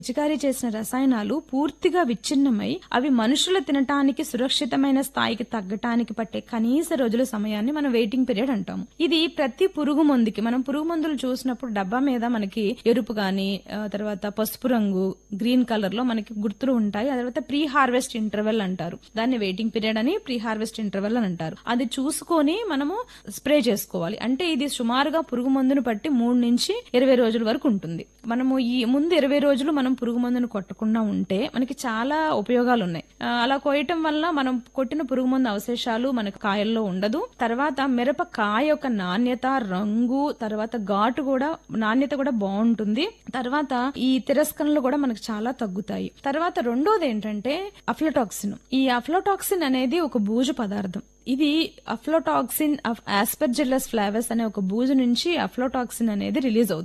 పిచికారీ చేసిన రసాయనాలు పూర్తిగా విచ్ఛిన్నమై అవి మనుషులు తినటానికి సురక్షితమైన స్థాయికి తగ్గటానికి పట్టే కనీస రోజుల సమయాన్ని మనం వెయిటింగ్ పీరియడ్ అంటాము ఇది ప్రతి పురుగు మందుకి మనం పురుగు మందులు చూసినప్పుడు డబ్బా మీద మనకి ఎరుపు గాని ఆ, తర్వాత పసుపు రంగు గ్రీన్ కలర్ లో మనకి గుర్తులు ఉంటాయి ఆ తర్వాత ప్రీ హార్వెస్ట్ ఇంటర్వెల్ అంటారు దాన్ని వెయిటింగ్ పీరియడ్ అని ప్రీ హార్వెస్ట్ ఇంటర్వెల్ అని అంటారు అది చూసుకొని మనము స్ప్రే చేసుకోవాలి అంటే ఇది సుమారుగా పురుగు మందును బట్టి మూడు నుంచి ఇరవై రోజుల వరకు ఉంటుంది మనము ఈ ముందు ఇరవై రోజులు మనం పురుగు మందును కొట్టకుండా ఉంటే మనకి చాలా ఉపయోగాలు ఉన్నాయి ఆ, అలా కోయటం వల్ల మనం కొట్టిన పురుగు మందు అవశేషాలు మనకు కాయల్లో ఉండదు తర్వాత మిరప కాయ యొక్క నాణ్యత రంగు తర్వాత ఘాటు కూడా నాణ్యత కూడా బాగుంటుంది తర్వాత ఈ తిరస్కరణలు కూడా మనకు చాలా తగ్గుతాయి తర్వాత రెండోది ఏంటంటే అఫ్లోటాక్సిన్ ఈ అఫ్లోటాక్సిన్ అనేది ఒక బూజు పదార్థం ఇది అఫ్లోటాక్సిన్ ఆస్పర్జిల్లస్ ఫ్లావస్ అనే ఒక బూజు నుంచి అఫ్లోటాక్సిన్ అనేది రిలీజ్ అవుతుంది